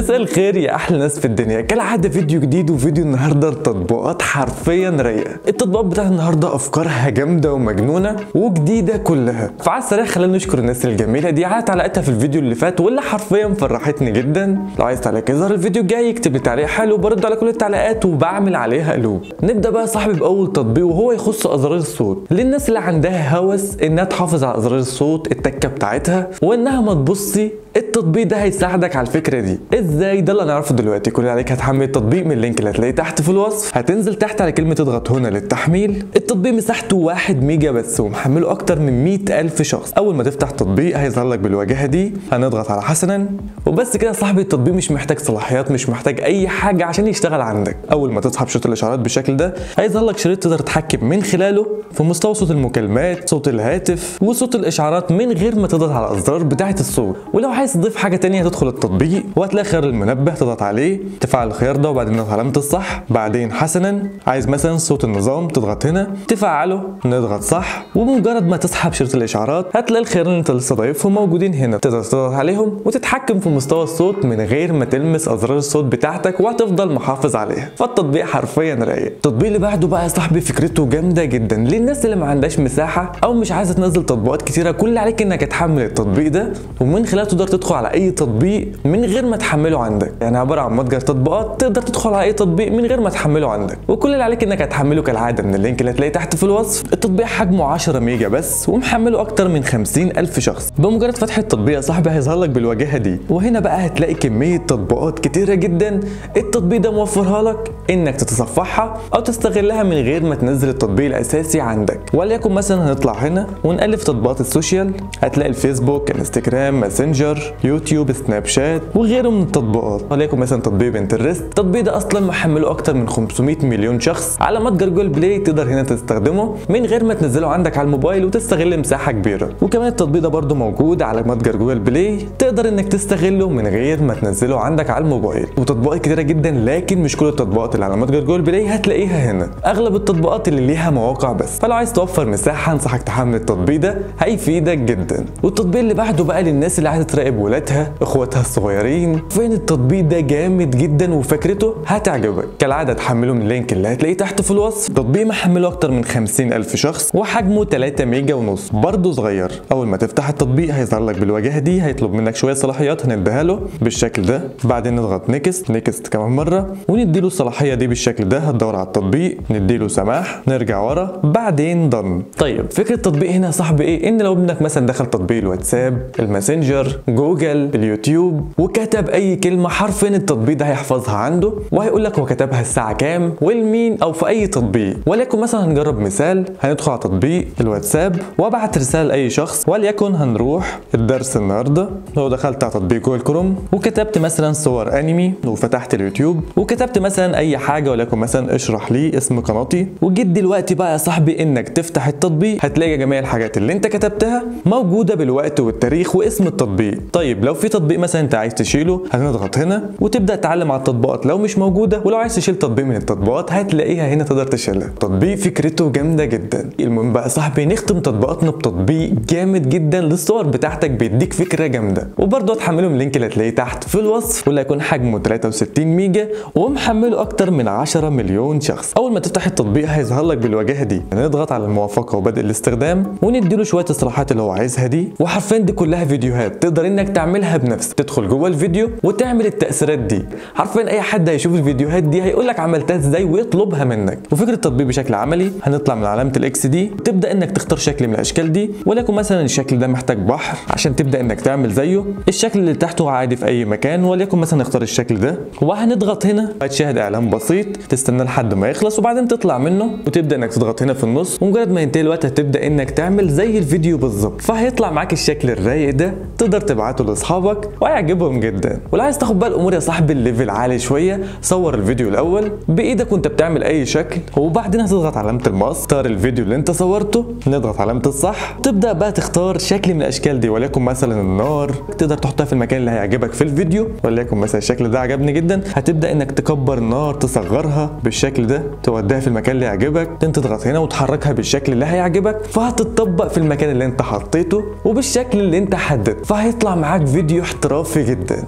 مساء الخير يا احلى ناس في الدنيا كالعاده فيديو جديد وفيديو النهارده التطبيقات حرفيا رايقه التطبيقات بتاعت النهارده افكارها جامده ومجنونه وجديده كلها فعلى السريع خلينا نشكر الناس الجميله دي على تعليقاتها في الفيديو اللي فات واللي حرفيا فرحتني جدا لو عايز تعليق يظهر الفيديو الجاي يكتب لي تعليق حلو برد على كل التعليقات وبعمل عليها قلوب نبدا بقى يا صاحبي باول تطبيق وهو يخص ازرار الصوت للناس اللي عندها هوس انها تحافظ على ازرار الصوت التكه بتاعتها وانها ما تبصي التطبيق ده هيساعدك على الفكره دي ازاي ده اللي هنعرفه دلوقتي كل اللي عليك هتحمل التطبيق من اللينك اللي هتلاقيه تحت في الوصف هتنزل تحت على كلمه اضغط هنا للتحميل التطبيق مساحته 1 ميجا بس ومحمله اكتر من 100 الف شخص اول ما تفتح التطبيق هيظهر لك بالواجهه دي هنضغط على حسنا وبس كده يا صاحبي التطبيق مش محتاج صلاحيات مش محتاج اي حاجه عشان يشتغل عندك اول ما تسحب شريط الاشعارات بالشكل ده هيظهر لك شريط تقدر تتحكم من خلاله في مستوى صوت المكالمات صوت الهاتف وصوت الاشعارات من غير ما تضغط على الازرار بتاعه الصوت ولو عايز تضيف حاجه تانية هتدخل التطبيق وهتلاقي خيار المنبه تضغط عليه تفعل الخيار ده وبعدين نضغط علامه الصح بعدين حسنا عايز مثلا صوت النظام تضغط هنا تفعله نضغط صح وبمجرد ما تسحب شريط الاشعارات هتلاقي الخيارين اللي انت لسه ضايفهم موجودين هنا تقدر تضغط عليهم وتتحكم في مستوى الصوت من غير ما تلمس ازرار الصوت بتاعتك وهتفضل محافظ عليها فالتطبيق حرفيا رايق التطبيق اللي بعده بقى يا صاحبي فكرته جامده جدا للناس اللي ما عندهاش مساحه او مش عايزه تنزل تطبيقات كتيره كل اللي عليك انك تحمل التطبيق ده ومن خلاله تقدر تدخل على اي تطبيق من غير ما تحمله عندك يعني عباره عن متجر تطبيقات تقدر تدخل على اي تطبيق من غير ما تحمله عندك وكل اللي عليك انك هتحمله كالعاده من اللينك اللي هتلاقيه تحت في الوصف التطبيق حجمه 10 ميجا بس ومحمله اكتر من 50 الف شخص بمجرد فتح التطبيق يا صاحبي هيظهر لك بالواجهه دي وهنا بقى هتلاقي كميه تطبيقات كتيره جدا التطبيق ده موفرها لك انك تتصفحها او تستغلها من غير ما تنزل التطبيق الاساسي عندك وليكن مثلا هنطلع هنا ونقلب في تطبيقات السوشيال هتلاقي الفيسبوك انستجرام ماسنجر يوتيوب سناب شات وغيره من التطبيقات وليكن مثلا تطبيق بنترست التطبيق ده اصلا محمله اكتر من 500 مليون شخص على متجر جوجل بلاي تقدر هنا تستخدمه من غير ما تنزله عندك على الموبايل وتستغل مساحه كبيره وكمان التطبيق ده برده موجود على متجر جوجل بلاي تقدر انك تستغله من غير ما تنزله عندك على الموبايل وتطبيقات كتيره جدا لكن مش كل التطبيقات اللي على متجر جوجل بلاي هتلاقيها هنا اغلب التطبيقات اللي ليها مواقع بس فلو عايز توفر مساحه انصحك تحمل التطبيق ده هيفيدك جدا والتطبيق اللي بعده بقى للناس اللي عايزه تراقب ولادها اخواتها الصغيرين فين التطبيق ده جامد جدا وفكرته هتعجبك كالعاده تحمله من اللينك اللي هتلاقيه تحت في الوصف تطبيق محمله اكتر من 50 الف شخص وحجمه 3 ميجا ونص برضه صغير اول ما تفتح التطبيق هيظهر لك بالواجهه دي هيطلب منك شويه صلاحيات هنديها له بالشكل ده بعدين نضغط نيكست نيكست كمان مره ونديله الصلاحيه دي بالشكل ده هتدور على التطبيق نديله سماح نرجع ورا بعدين ضن طيب فكره التطبيق هنا يا صاحبي ايه ان لو ابنك مثلا دخل تطبيق الواتساب الماسنجر جوجل اليوتيوب وكتب اي كلمه حرفيا التطبيق ده هيحفظها عنده وهيقول لك هو كتبها الساعه كام والمين او في اي تطبيق وليكن مثلا هنجرب مثال هندخل على تطبيق الواتساب وابعت رساله لاي شخص وليكن هنروح الدرس النهارده لو دخلت على تطبيق جوجل كروم وكتبت مثلا صور انمي وفتحت اليوتيوب وكتبت مثلا اي حاجه وليكن مثلا اشرح لي اسم قناتي وجيت دلوقتي بقى يا صاحبي انك تفتح التطبيق هتلاقي جميع الحاجات اللي انت كتبتها موجوده بالوقت والتاريخ واسم التطبيق طيب لو في تطبيق مثلا انت عايز تشيله هنضغط هنا وتبدا تعلم على التطبيقات لو مش موجوده ولو عايز تشيل تطبيق من التطبيقات هتلاقيها هنا تقدر تشيلها تطبيق فكرته جامده جدا المهم بقى يا صاحبي نختم تطبيقاتنا بتطبيق جامد جدا للصور بتاعتك بيديك فكره جامده وبرضه هتحمله من اللينك اللي هتلاقيه تحت في الوصف واللي هيكون حجمه 63 ميجا ومحمله اكتر من 10 مليون شخص اول ما تفتح التطبيق هيظهر لك بالواجهه دي نضغط على الموافقه وبدء الاستخدام ونديله شويه الصلاحات اللي هو عايزها دي وحرفيا دي كلها فيديوهات تقدر انك تعملها بنفسك تدخل جوه الفيديو وتعمل التاثيرات دي حرفيا اي حد هيشوف الفيديوهات دي هيقول لك عملتها ازاي ويطلبها منك وفكره التطبيق بشكل عملي هنطلع من علامه الاكس دي وتبدا انك تختار شكل من الاشكال دي وليكن مثلا الشكل ده محتاج بحر عشان تبدا انك تعمل زيه الشكل اللي تحته عادي في اي مكان وليكن مثلا نختار الشكل ده وهنضغط هنا هتشاهد اعلان بسيط تستنى لحد ما يخلص وبعدين تطلع منه وتبدا انك تضغط هنا في النص ومجرد ما ينتهي الوقت هتبدا انك تعمل زي الفيديو بالظبط فهيطلع معاك الشكل الرايق ده تقدر تبعته لاصحابك وهيعجبهم جدا ولو عايز تاخد بقى الامور يا صاحبي الليفل عالي شويه صور الفيديو الاول بايدك وانت بتعمل اي شكل وبعدين هتضغط علامه المقص تختار الفيديو اللي انت صورته نضغط علامه الصح تبدا بقى تختار شكل من الاشكال دي وليكن مثلا النار تقدر تحطها في المكان اللي هيعجبك في الفيديو وليكن مثلا الشكل ده عجبني جدا هتبدا انك تكبر النار تصغرها بالشكل ده توديها في المكان اللي يعجبك انت تضغط هنا وتحركها بالشكل اللي هيعجبك فهتطبق في المكان اللي انت حطيته وبالشكل اللي انت حددته فهيطلع معاك فيديو احترافي جدا بعد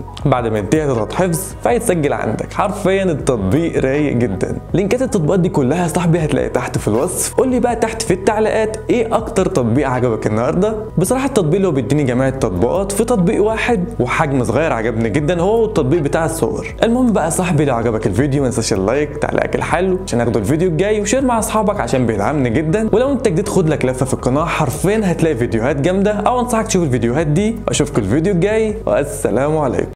ما ينتهي تضغط حفظ فهيتسجل عندك حرفيا التطبيق رايق جدا لينكات التطبيقات دي كلها يا صاحبي هتلاقي تحت في الوصف قول لي بقى تحت في التعليقات ايه اكتر تطبيق عجبك النهارده بصراحه التطبيق اللي هو بيديني جميع التطبيقات في تطبيق واحد وحجم صغير عجبني جدا هو التطبيق بتاع الصور المهم بقى يا صاحبي لو عجبك الفيديو ما تنساش اللايك تعليقك الحلو عشان ناخده الفيديو الجاي وشير مع اصحابك عشان بيدعمني جدا ولو انت جديد خد لك لفه في القناه حرفيا هتلاقي فيديوهات جامده او انصحك تشوف الفيديوهات دي واشوفكم الفيديو الجاي والسلام عليكم